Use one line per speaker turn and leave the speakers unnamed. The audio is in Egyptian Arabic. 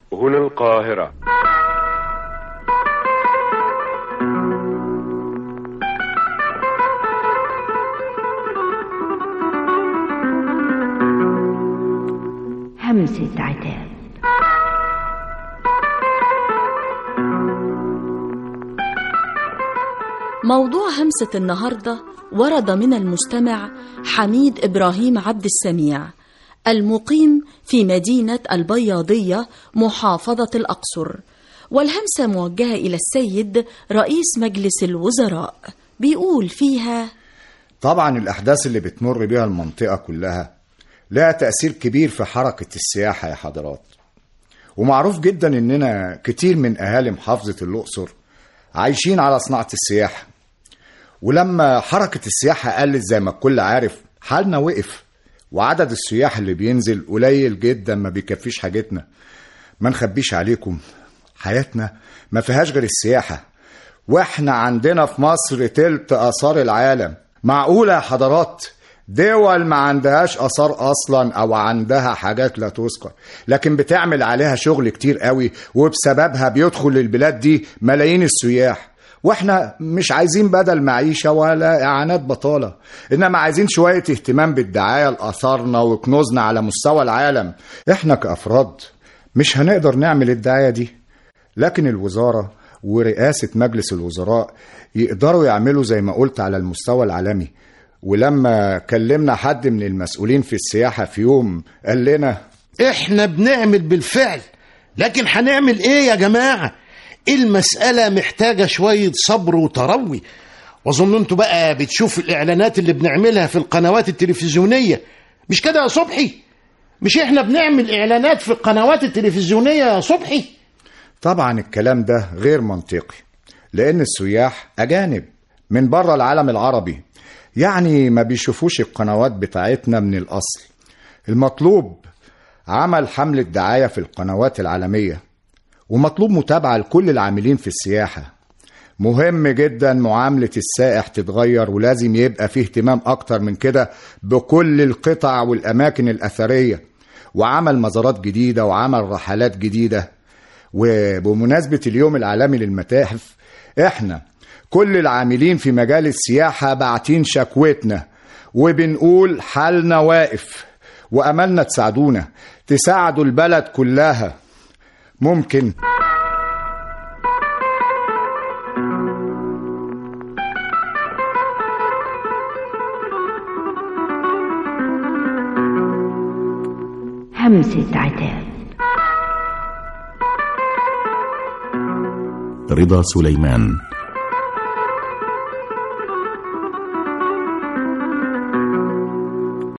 هنا القاهرة
همسة عتاب
موضوع همسة النهاردة ورد من المستمع حميد إبراهيم عبد السميع المقيم في مدينة البياضية محافظة الأقصر والهمسة موجهة إلى السيد رئيس مجلس الوزراء بيقول فيها
طبعا الأحداث اللي بتمر بيها المنطقة كلها لها تأثير كبير في حركة السياحة يا حضرات ومعروف جدا إننا كتير من أهالي محافظة الأقصر عايشين على صناعة السياحة ولما حركة السياحة قلت زي ما الكل عارف حالنا وقف وعدد السياح اللي بينزل قليل جدا ما بيكفيش حاجتنا ما نخبيش عليكم حياتنا ما فيهاش غير السياحة واحنا عندنا في مصر تلت آثار العالم معقولة يا حضرات دول ما عندهاش آثار أصلا أو عندها حاجات لا تذكر لكن بتعمل عليها شغل كتير قوي وبسببها بيدخل البلاد دي ملايين السياح واحنا مش عايزين بدل معيشة ولا إعانات بطالة إنما عايزين شوية اهتمام بالدعاية لآثارنا وكنوزنا على مستوى العالم احنا كأفراد مش هنقدر نعمل الدعاية دي لكن الوزارة ورئاسة مجلس الوزراء يقدروا يعملوا زي ما قلت على المستوى العالمي ولما كلمنا حد من المسؤولين في السياحة في يوم قال لنا
احنا بنعمل بالفعل لكن هنعمل ايه يا جماعة المسألة محتاجة شوية صبر وتروي واظن انتوا بقى بتشوفوا الاعلانات اللي بنعملها في القنوات التلفزيونية مش كده يا صبحي مش احنا بنعمل اعلانات في القنوات التلفزيونية يا صبحي
طبعا الكلام ده غير منطقي لأن السياح أجانب من بره العالم العربي يعني ما بيشوفوش القنوات بتاعتنا من الأصل المطلوب عمل حملة دعاية في القنوات العالمية ومطلوب متابعة لكل العاملين في السياحة مهم جدا معاملة السائح تتغير ولازم يبقى فيه اهتمام أكتر من كده بكل القطع والأماكن الأثرية وعمل مزارات جديدة وعمل رحلات جديدة وبمناسبة اليوم العالمي للمتاحف احنا كل العاملين في مجال السياحة باعتين شكوتنا وبنقول حالنا واقف وأملنا تساعدونا تساعدوا البلد كلها ممكن
همسة عتاب
رضا سليمان